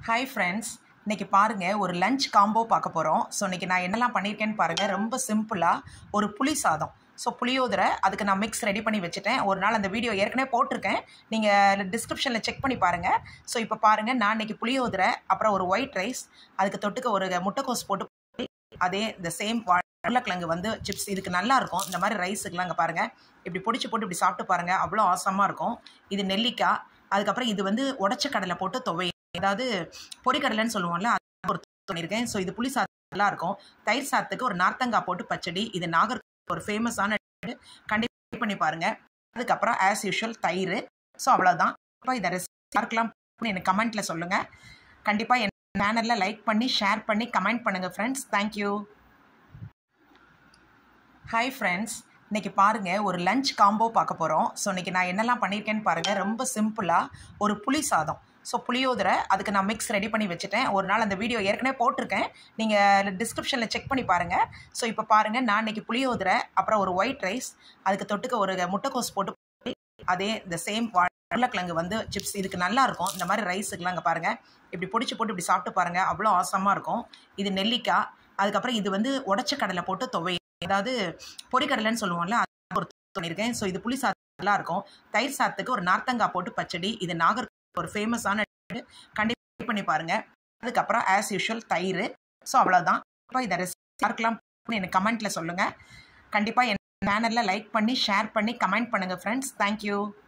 hi friends இன்னைக்கு பாருங்க ஒரு லஞ்ச் காம்போ பார்க்க போகிறோம் ஸோ இன்னைக்கு நான் என்னெல்லாம் பண்ணியிருக்கேன்னு பாருங்கள் ரொம்ப சிம்பிளாக ஒரு புளி சாதம் ஸோ புளியோதரை அதுக்கு நான் மிக்ஸ் ரெடி பண்ணி வச்சுட்டேன் ஒரு நாள் அந்த வீடியோ ஏற்கனவே போட்டிருக்கேன் நீங்கள் டிஸ்கிரிப்ஷனில் செக் பண்ணி பாருங்கள் ஸோ இப்போ பாருங்கள் நான் இன்னைக்கு புளியோதரை அப்புறம் ஒரு ஒயிட் ரைஸ் அதுக்கு தொட்டுக்க ஒரு முட்டைக்கோஸ் போட்டு அதே இந்த சேம் உருளைக்கிழங்கு வந்து சிப்ஸ் இதுக்கு நல்லா இருக்கும் இந்த மாதிரி ரைஸுக்கெலாம் இங்கே பாருங்கள் இப்படி பொடிச்சு போட்டு இப்படி சாப்பிட்டு பாருங்கள் அவ்வளோ ஆசமாக இருக்கும் இது நெல்லிக்காய் அதுக்கப்புறம் இது வந்து உடச்ச கடலை போட்டு துவை அதாவது பொரிக்கடலைன்னு சொல்லுவோம்ல அது ஒரு பண்ணியிருக்கேன் ஸோ இது புளி சாதம் நல்லா இருக்கும் தயிர் சாதத்துக்கு ஒரு நார்த்தங்காய் போட்டு பச்சடி இது நாகர் ஒரு ஃபேமஸான கண்டிப்பாக பண்ணி பாருங்கள் அதுக்கப்புறம் ஆஸ் யூஷுவல் தயிர் ஸோ அவ்வளோதான் இப்போ இதை ரெசிபி யாருக்கெல்லாம் எனக்கு கமெண்ட்டில் சொல்லுங்கள் கண்டிப்பாக என் சேனலில் லைக் பண்ணி ஷேர் பண்ணி கமெண்ட் பண்ணுங்கள் ஃப்ரெண்ட்ஸ் தேங்க்யூ ஹாய் ஃப்ரெண்ட்ஸ் இன்னைக்கு பாருங்க ஒரு லஞ்ச் காம்போ பார்க்க போகிறோம் ஸோ இன்னைக்கு நான் என்னெல்லாம் பண்ணியிருக்கேன்னு பாருங்கள் ரொம்ப சிம்பிளாக ஒரு புளி சாதம் ஸோ புளியோதரை அதுக்கு நான் மிக்ஸ் ரெடி பண்ணி வச்சுட்டேன் ஒரு நாள் அந்த வீடியோ ஏற்கனவே போட்டிருக்கேன் நீங்கள் டிஸ்கிரிப்ஷனில் செக் பண்ணி பாருங்கள் ஸோ இப்போ பாருங்கள் நான் இன்னைக்கு புளியோதரை அப்புறம் ஒரு ஒயிட் ரைஸ் அதுக்கு தொட்டுக்க ஒரு முட்டைக்கோஸ் போட்டு அதே இந்த சேம் உருளைக்கிழங்கு வந்து சிப்ஸ் இதுக்கு நல்லா இருக்கும் இந்த மாதிரி ரைஸுக்கெலாம் இங்கே பாருங்கள் இப்படி பொடிச்சு போட்டு இப்படி சாப்பிட்டு பாருங்கள் அவ்வளோ ஆசமாக இருக்கும் இது நெல்லிக்காய் அதுக்கப்புறம் இது வந்து உடச்ச கடலை போட்டு துவை அதாவது பொரிக்கடலைன்னு சொல்லுவோம்ல அது ஒரு பண்ணியிருக்கேன் ஸோ இது புளி சாதம் நல்லா இருக்கும் தயிர் சாதத்துக்கு ஒரு நார்த்தங்காய் போட்டு பச்சடி இது நாகர் ஒரு ஃபேமஸான கண்டிப்பாக பண்ணி பாருங்கள் அதுக்கப்புறம் ஆஸ் யூஷுவல் தயிர் ஸோ அவ்வளோதான் இப்போ இதை ரெசிபி யாருக்கெல்லாம் எனக்கு கமெண்ட்டில் சொல்லுங்கள் கண்டிப்பாக என் சேனலில் லைக் பண்ணி ஷேர் பண்ணி கமெண்ட் பண்ணுங்கள் ஃப்ரெண்ட்ஸ் தேங்க்யூ